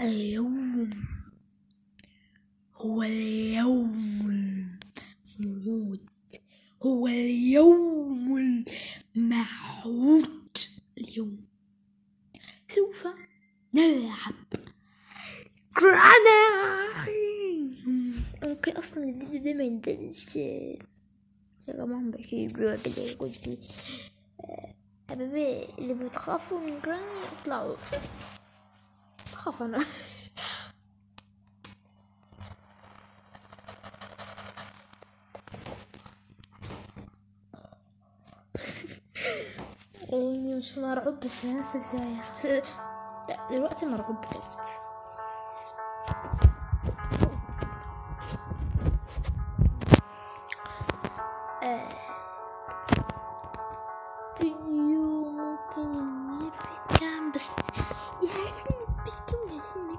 اليوم هو اليوم الموعود هو اليوم الموعود اليوم سوف نلعب جراناي ممكن اصلا الفيديو ده ما ينزلش يا جماعة بحكي كده قلت لي حبيبي اللي بتخافوا من جراني اطلعوا خاف انا اني مش مرعوب بس ناسا شوية لا، دلوقتي مرعوب بجد آه. فيديو ممكن ينير في كام بس ياسين بس كم ياسين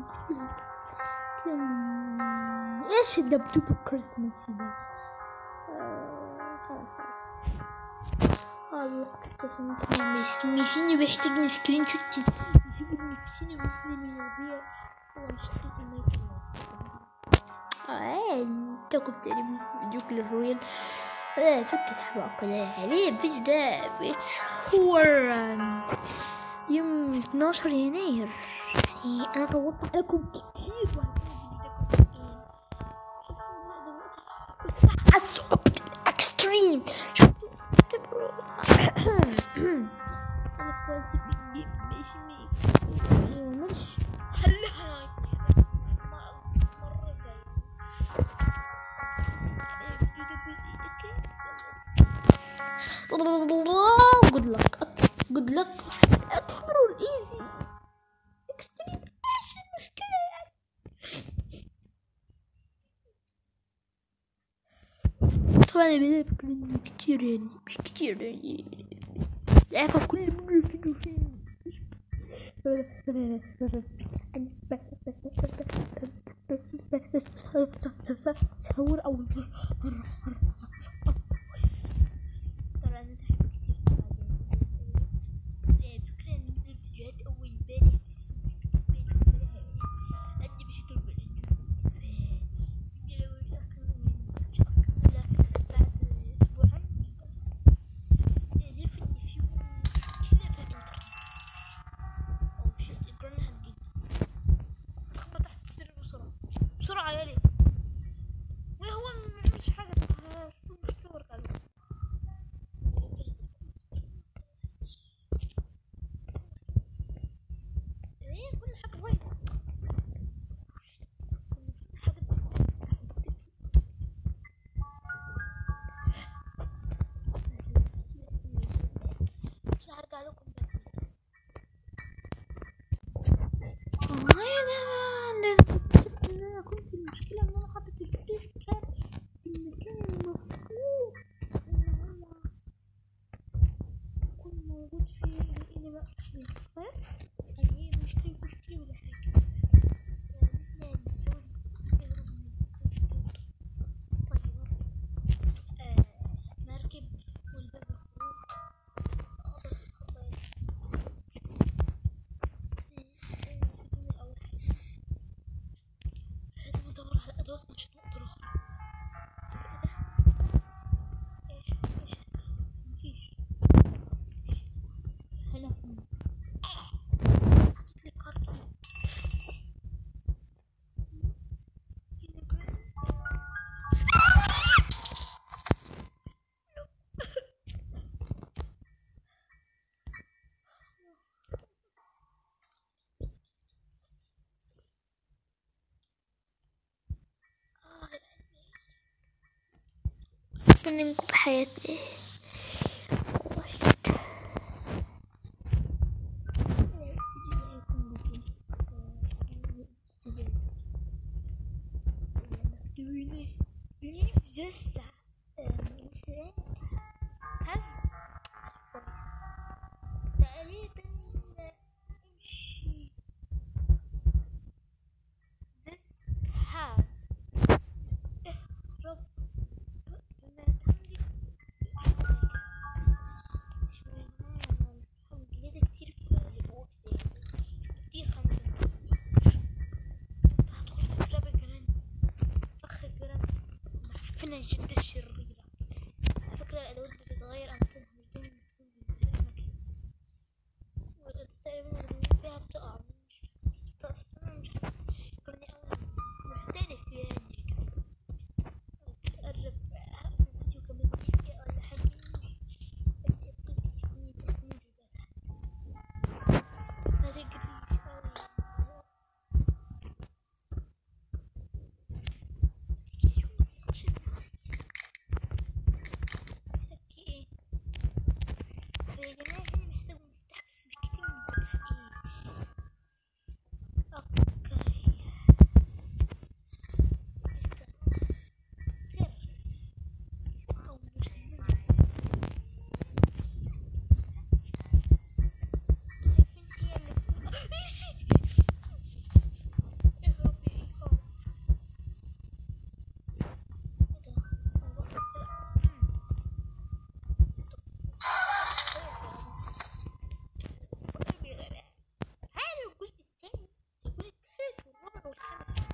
كم ايش الدبدوب الكريسماسي ده آه، خلاص خلاص هذا الوقت اكتشف ممكن مش بيحتاجني سكرين شوت يجيبوا نفسيني مثل الميلادية هو مش ايه انت كنت تقريبا فيديو كل رويال ايه فكرة حباك عليه الفيديو ده بيتصور آم، يوم 12 يناير يعني انا طولت عليكم كتير الصعب الاكستريم شفتوا اعتبروا انا كنت بدي ماشي مش خليها مرة جاية جود لك جود لك اعتبروا الايزي اكستريم ايش المشكلة يعني طبعا البداية بكل كتير يعني مش كتير يعني عارفة كل مرة فيديو فيه تصور أول مرة ترى أنا بحب كتير فكرة ننزل فيديوهات أول امبارح قد بشكل بسرعة يا لي ولا هو مش حاجة شو مش صور قالوا ايه كل حاجة وايد مش هرجع لكم والله انا انا كنت المشكلة ان انا حاطط الفيس كان في المكان المفروض ان هو يكون موجود فيه لاني ما افتح الفيس يعني هي مشكلة مشكلة ولا حاجة يعني نحاول نهرب من الكمبيوتر. طيب آه، مركب والباب مفتوح اقدر اتخطى أول حاجة لازم أدور على أدوات عشان أقدر أخرج إيه ده؟ إيش إيش مفيش هنا حطيت لي كارت منكم بحياتي Just هز تقريبا امشي this have اهرب ما تملك شوية كتير في اللي فوق دي خمسة كانها جدا شريرة على فكرة الأدوات بتتغير أمتى مش دايما بتكون بنفس الأماكن تقريبا اللي فيها بتقع مش بس بتقع بس أنا مش عارفة كوني أول محترف فيها يعني أقرب فيديو كمان دقيقة ولا حاجة بس يبقى تكوني تكوني زبالة ما تقدريش أوي محتاج ايه يا جماعة هنا محتاج مفتاح بس مش كتير مفتاح ايه اوكي سر او مرسل شايفين هي اللي ايشي يا ربي اه ايه ده هذا الجزء الثاني يكون الثالث والرابع والخامس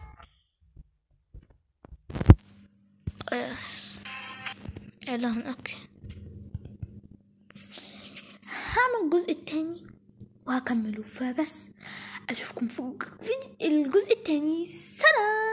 اعلان اوكي هعمل الجزء الثاني وهكمله فبس اشوفكم في الجزء الثاني سلام